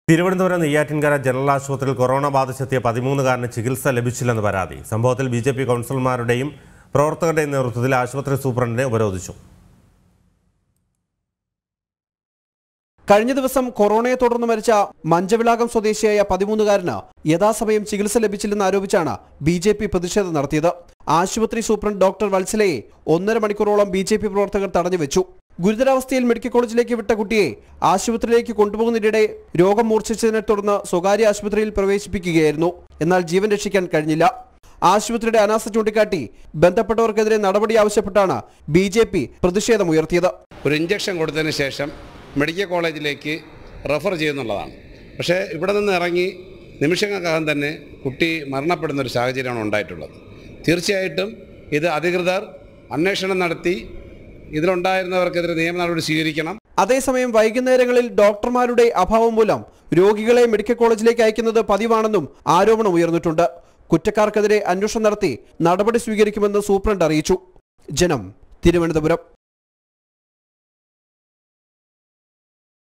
Thiruvananthapuram Neyyattinkara general ആശുപത്രിയിൽ corona ബാധിച്ചെത്തിയ പതിമൂന്നുകാരന് ചികിത്സ ലഭിച്ചില്ലെന്ന് പരാതി സംഭവത്തിൽ ബി ജെ പി കൗൺസിലർമാരുടെയും പ്രവർത്തകരുടെയും നേതൃത്വത്തിൽ ആശുപത്രി സൂപ്രണ്ടിനെ ഉപരോധിച്ചു കഴിഞ്ഞ ദിവസം കൊറോണയെ തുടർന്ന് മരിച്ച മഞ്ചവിളാകം സ്വദേശിയായ പതിമൂന്നുകാരന് യഥാസമയം ചികിത്സ ലഭിച്ചില്ലെന്ന് ആരോപിച്ചാണ് ബി ജെ പി പ്രതിഷേധം നടത്തിയത് ആശുപത്രി സൂപ്രണ്ട് ഡോക്ടർ വത്സലയെ ഒന്നര മണിക്കൂറോളം ബി ജെ പി പ്രവർത്തകർ തടഞ്ഞു വെച്ചു ഗുരുതരാവസ്ഥയിൽ മെഡിക്കൽ കോളേജിലേക്ക് വിട്ട കുട്ടിയെ ആശുപത്രിയിലേക്ക് കൊണ്ടുപോകുന്നതിനിടെ രോഗം മൂർച്ഛിച്ചതിനെ തുടർന്ന് സ്വകാര്യ ആശുപത്രിയിൽ പ്രവേശിപ്പിക്കുകയായിരുന്നു എന്നാൽ ജീവൻ രക്ഷിക്കാൻ കഴിഞ്ഞില്ല ആശുപത്രിയുടെ അനാസ്ഥ ചൂണ്ടിക്കാട്ടി ബന്ധപ്പെട്ടവർക്കെതിരെ നടപടി ആവശ്യപ്പെട്ടാണ് ബി ജെ പി പ്രതിഷേധമുയർത്തിയത് ഒരു ഇഞ്ചക്ഷൻ കൊടുത്തതിന് ശേഷം മെഡിക്കൽ കോളേജിലേക്ക് റെഫർ ചെയ്യുന്നുള്ളതാണ് പക്ഷേ ഇവിടെ നിന്ന് ഇറങ്ങി നിമിഷങ്ങൾക്കകം തന്നെ കുട്ടി മരണപ്പെടുന്ന ഒരു സാഹചര്യമാണ് ഉണ്ടായിട്ടുള്ളത് തീർച്ചയായിട്ടും ഇത് അധികൃതർ അന്വേഷണം നടത്തി ഇതിലുണ്ടായിരുന്നവർക്കെതിരെ നിയമ നടപടി സ്വീകരിക്കണം അതേസമയം വൈകുന്നേരങ്ങളിൽ ഡോക്ടർമാരുടെ അഭാവം മൂലം രോഗികളെ മെഡിക്കൽ കോളേജിലേക്ക് അയക്കുന്നത് പതിവാണെന്നും ആരോപണം ഉയർന്നിട്ടുണ്ട് കുറ്റക്കാർക്കെതിരെ അന്വേഷണം നടത്തി നടപടി സ്വീകരിക്കുമെന്ന് സൂപ്രണ്ട് അറിയിച്ചു ജനം തിരുവനന്തപുരം